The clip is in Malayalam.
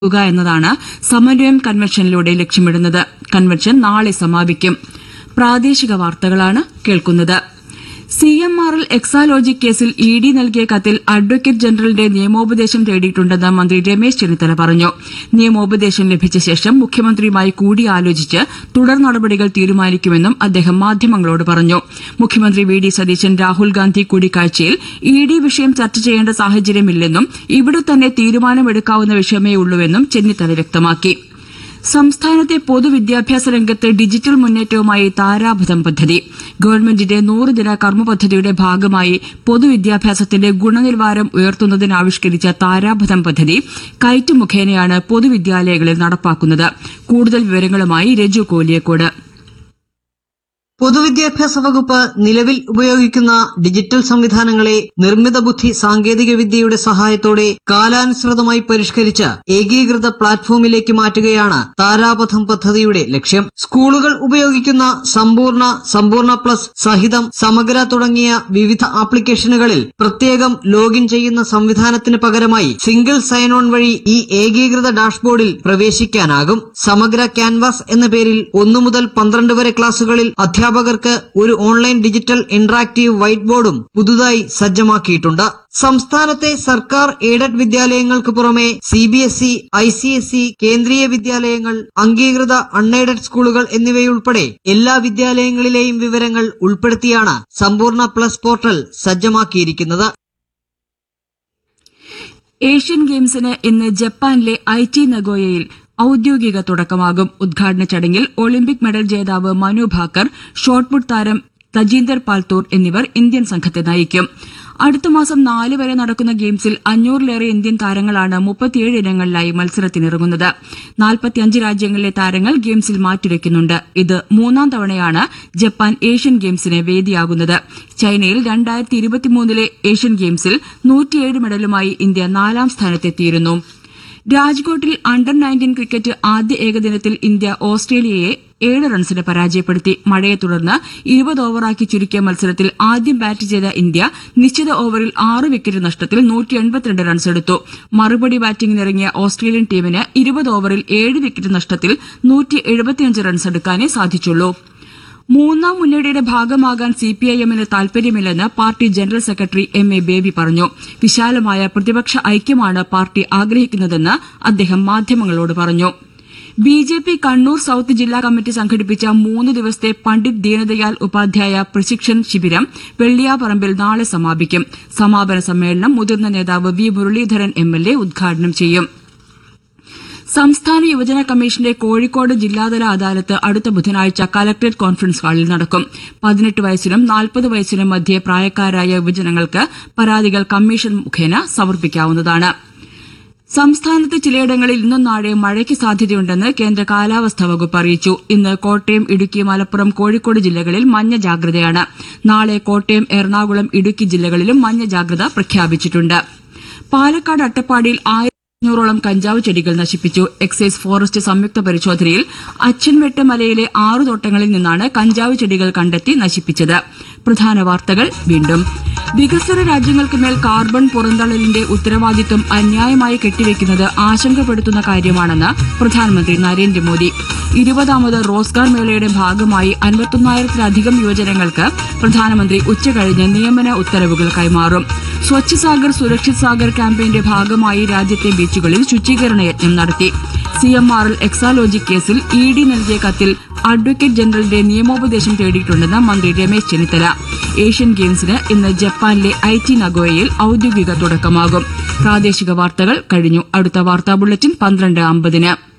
ക്കുക എന്നതാണ് സമന്വയം കൺവെൻഷനിലൂടെ ലക്ഷ്യമിടുന്നത് കൺവെൻഷൻ നാളെ സമാപിക്കും പ്രാദേശിക വാർത്തകളാണ് കേൾക്കുന്നത് C M R L Exalogic കേസിൽ ഇ ഡി നൽകിയ കത്തിൽ അഡ്വക്കേറ്റ് ജനറലിന്റെ നിയമോപദേശം തേടിയിട്ടുണ്ടെന്ന് മന്ത്രി രമേശ് ചെന്നിത്തല പറഞ്ഞു നിയമോപദേശം ലഭിച്ച ശേഷം മുഖ്യമന്ത്രിയുമായി കൂടിയാലോചിച്ച് തുടർ നടപടികൾ തീരുമാനിക്കുമെന്നും അദ്ദേഹം മാധ്യമങ്ങളോട് പറഞ്ഞു മുഖ്യമന്ത്രി വി ഡി സതീശൻ രാഹുൽ ഗാന്ധി കൂടിക്കാഴ്ചയിൽ ഇ ഡി വിഷയം ചർച്ച ചെയ്യേണ്ട സാഹചര്യമില്ലെന്നും ഇവിടെ തന്നെ തീരുമാനമെടുക്കാവുന്ന വിഷയമേ ഉള്ളൂവെന്നും ചെന്നിത്തല വ്യക്തമാക്കി സംസ്ഥാനത്തെ പൊതുവിദ്യാഭ്യാസ രംഗത്ത് ഡിജിറ്റൽ മുന്നേറ്റവുമായി താരാപഥം പദ്ധതി ഗവൺമെന്റിന്റെ നൂറ് ദിന കർമ്മ പദ്ധതിയുടെ ഭാഗമായി പൊതുവിദ്യാഭ്യാസത്തിന്റെ ഗുണനിലവാരം ഉയർത്തുന്നതിന് ആവിഷ്കരിച്ച താരാപഥം പദ്ധതി കൈറ്റ് മുഖേനയാണ് പൊതുവിദ്യാലയങ്ങളിൽ നടപ്പാക്കുന്നത് കൂടുതൽ വിവരങ്ങളുമായി രജു കോലിയക്കോട് പൊതുവിദ്യാഭ്യാസ വകുപ്പ് നിലവിൽ ഉപയോഗിക്കുന്ന ഡിജിറ്റൽ സംവിധാനങ്ങളെ നിർമ്മിത ബുദ്ധി സാങ്കേതിക വിദ്യയുടെ സഹായത്തോടെ കാലാനുസൃതമായി പരിഷ്കരിച്ച് ഏകീകൃത പ്ലാറ്റ്ഫോമിലേക്ക് മാറ്റുകയാണ് താരാപഥം പദ്ധതിയുടെ ലക്ഷ്യം സ്കൂളുകൾ ഉപയോഗിക്കുന്ന സമ്പൂർണ്ണ സമ്പൂർണ്ണ പ്ലസ് സഹിതം സമഗ്ര തുടങ്ങിയ വിവിധ ആപ്ലിക്കേഷനുകളിൽ പ്രത്യേകം ലോഗിൻ ചെയ്യുന്ന സംവിധാനത്തിന് പകരമായി സിംഗിൾ സൈൻ ഓൺ വഴി ഈ ഏകീകൃത ഡാഷ്ബോർഡിൽ പ്രവേശിക്കാനാകും സമഗ്ര ക്യാൻവാസ് എന്ന പേരിൽ ഒന്നു മുതൽ പന്ത്രണ്ട് വരെ ക്ലാസുകളിൽ അധ്യാപകർക്ക് ഒരു ഓൺലൈൻ ഡിജിറ്റൽ ഇന്ററാക്റ്റീവ് വൈറ്റ് ബോർഡും പുതുതായി സജ്ജമാക്കിയിട്ടുണ്ട് സംസ്ഥാനത്തെ സർക്കാർ എയ്ഡഡ് വിദ്യാലയങ്ങൾക്ക് പുറമെ C B S E I C S E കേന്ദ്രീയ വിദ്യാലയങ്ങൾ അംഗീകൃത അൺഎയ്ഡഡ് സ്കൂളുകൾ എന്നിവയുൾപ്പെടെ എല്ലാ വിദ്യാലയങ്ങളിലെയും വിവരങ്ങൾ ഉൾപ്പെടുത്തിയാണ് സമ്പൂർണ്ണ പ്ലസ് പോർട്ടൽ സജ്ജമാക്കിയിരിക്കുന്നത് ഏഷ്യൻ ഗെയിംസിന് ഇന്ന് ജപ്പാനിലെ ഐറ്റി നഗോയയിൽ ഔദ്യോഗിക തുടക്കമാകും ഉദ്ഘാടന ചടങ്ങിൽ ഒളിമ്പിക് മെഡൽ ജേതാവ് മനു ഭാക്കർ ഷോട്ട്പുട്ട് താരം തജീന്ദർ പാൽത്തൂർ എന്നിവർ ഇന്ത്യൻ സംഘത്തെ നയിക്കും അടുത്ത മാസം നാല് വരെ നടക്കുന്ന ഗെയിംസിൽ അഞ്ഞൂറിലേറെ ഇന്ത്യൻ താരങ്ങളാണ് മുപ്പത്തിയേഴ് ഇനങ്ങളിലായി മത്സരത്തിനിറങ്ങുന്നത് നാൽപ്പത്തിയഞ്ച് രാജ്യങ്ങളിലെ താരങ്ങൾ ഗെയിംസിൽ മാറ്റുരയ്ക്കുന്നുണ്ട് ഇത് മൂന്നാം തവണയാണ് ജപ്പാൻ ഏഷ്യൻ ഗെയിംസിന് വേദിയാകുന്നത് ചൈനയിൽ രണ്ടായിരത്തി ഇരുപത്തിമൂന്നിലെ ഏഷ്യൻ ഗെയിംസിൽ നൂറ്റിയേഴ് മെഡലുമായി ഇന്ത്യ നാലാം സ്ഥാനത്തെത്തിയിരുന്നു രാജ്കോട്ടിൽ അണ്ടർ നയൻറ്റീൻ ക്രിക്കറ്റ് ആദ്യ ഏകദിനത്തിൽ ഇന്ത്യ ഓസ്ട്രേലിയയെ ഏഴ് റൺസിന് പരാജയപ്പെടുത്തി മഴയെ തുടർന്ന് ഇരുപത് ഓവറാക്കി ചുരുക്കിയ മത്സരത്തിൽ ആദ്യം ബാറ്റ് ചെയ്ത ഇന്ത്യ നിശ്ചിത ഓവറിൽ ആറ് വിക്കറ്റ് നഷ്ടത്തിൽ നൂറ്റി റൺസ് എടുത്തു മറുപടി ബാറ്റിംഗിനിറങ്ങിയ ഓസ്ട്രേലിയൻ ടീമിന് ഇരുപത് ഓവറിൽ ഏഴ് വിക്കറ്റ് നഷ്ടത്തിൽ നൂറ്റി റൺസ് എടുക്കാനേ സാധിച്ചുള്ളൂ മൂന്നാം മുന്നണിയുടെ ഭാഗമാകാൻ സിപിഐഎമ്മിന് താൽപര്യമില്ലെന്ന് party general secretary M A Baby പറഞ്ഞു വിശാലമായ പ്രതിപക്ഷ ഐക്യമാണ് പാർട്ടി ആഗ്രഹിക്കുന്നതെന്ന് അദ്ദേഹം മാധ്യമങ്ങളോട് പറഞ്ഞു B J P Kannur south ജില്ലാ കമ്മിറ്റി സംഘടിപ്പിച്ച മൂന്ന് ദിവസത്തെ പണ്ഡിറ്റ് ദീനദയാൽ ഉപാധ്യായ പ്രശിക്ഷൺ ശിബിരം വെള്ളിയാപറമ്പിൽ നാളെ സമാപിക്കും സമാപന സമ്മേളനം മുതിർന്ന നേതാവ് V Muraleedharan M L A ഉദ്ഘാടനം ചെയ്യും സംസ്ഥാന യുവജന കമ്മീഷന്റെ കോഴിക്കോട് ജില്ലാതല അദാലത്ത് അടുത്ത ബുധനാഴ്ച കലക്ടറേറ്റ് കോൺഫറൻസ് ഹാളിൽ നടക്കും പതിനെട്ട് വയസ്സിനും നാൽപ്പത് വയസ്സിനും മധ്യേ പ്രായക്കാരായ യുവജനങ്ങൾക്ക് പരാതികൾ കമ്മീഷൻ മുഖേന സമർപ്പിക്കാവുന്നതാണ് സംസ്ഥാനത്ത് ചിലയിടങ്ങളിൽ ഇന്നും നാളെ മഴയ്ക്ക് സാധ്യതയുണ്ടെന്ന് കേന്ദ്ര കാലാവസ്ഥാ വകുപ്പ് അറിയിച്ചു ഇന്ന് കോട്ടയം ഇടുക്കി മലപ്പുറം കോഴിക്കോട് ജില്ലകളിൽ മഞ്ഞ ജാഗ്രതയാണ് നാളെ കോട്ടയം എറണാകുളം ഇടുക്കി ജില്ലകളിലും മഞ്ഞ ജാഗ്രത പ്രഖ്യാപിച്ചിട്ടുണ്ട് പാലക്കാട് അട്ടപ്പാടിയിൽ അഞ്ഞൂറോളം കഞ്ചാവ് ചെടികൾ നശിപ്പിച്ചു എക്സൈസ് ഫോറസ്റ്റ് സംയുക്ത പരിശോധനയിൽ അച്ചൻവെട്ട് മലയിലെ ആറു തോട്ടങ്ങളിൽ നിന്നാണ് കഞ്ചാവ് ചെടികൾ കണ്ടെത്തി നശിപ്പിച്ചത് പ്രധാന വാർത്തകൾ വീണ്ടും വികസ്വര രാജ്യങ്ങൾക്ക് മേൽ കാർബൺ പുറന്തള്ളലിന്റെ ഉത്തരവാദിത്വം അന്യായമായി കെട്ടിവെക്കുന്നത് ആശങ്കപ്പെടുത്തുന്ന കാര്യമാണെന്ന് പ്രധാനമന്ത്രി നരേന്ദ്രമോദി ഇരുപതാമത് റോസ്ഗാർ മേളയുടെ ഭാഗമായി അൻപത്തൊന്നായിരത്തിലധികം യുവജനങ്ങൾക്ക് പ്രധാനമന്ത്രി ഉച്ചകഴിഞ്ഞ് നിയമന ഉത്തരവുകൾ കൈമാറും സ്വച്ഛ് സാഗർ സുരക്ഷിത് സാഗർ ക്യാമ്പയിന്റെ ഭാഗമായി രാജ്യത്തെ ബീച്ചുകളിൽ ശുചീകരണ യജ്ഞം നടത്തി C M R L Exalogic കേസിൽ ഇ ഡി നൽകിയ കത്തിൽ അഡ്വക്കേറ്റ് ജനറലിന്റെ നിയമോപദേശം തേടിയിട്ടുണ്ടെന്ന് മന്ത്രി രമേശ് ചെന്നിത്തല ഏഷ്യൻ ഗെയിംസിന് ഇന്ന് ജപ്പാനിലെ ഐറ്റി നഗോയയിൽ ഔദ്യോഗിക തുടക്കമാകും പ്രാദേശിക വാർത്തകൾ കഴിഞ്ഞു അടുത്ത വാർത്താ ബുള്ളറ്റിൻ പന്ത്രണ്ട് അമ്പതിന്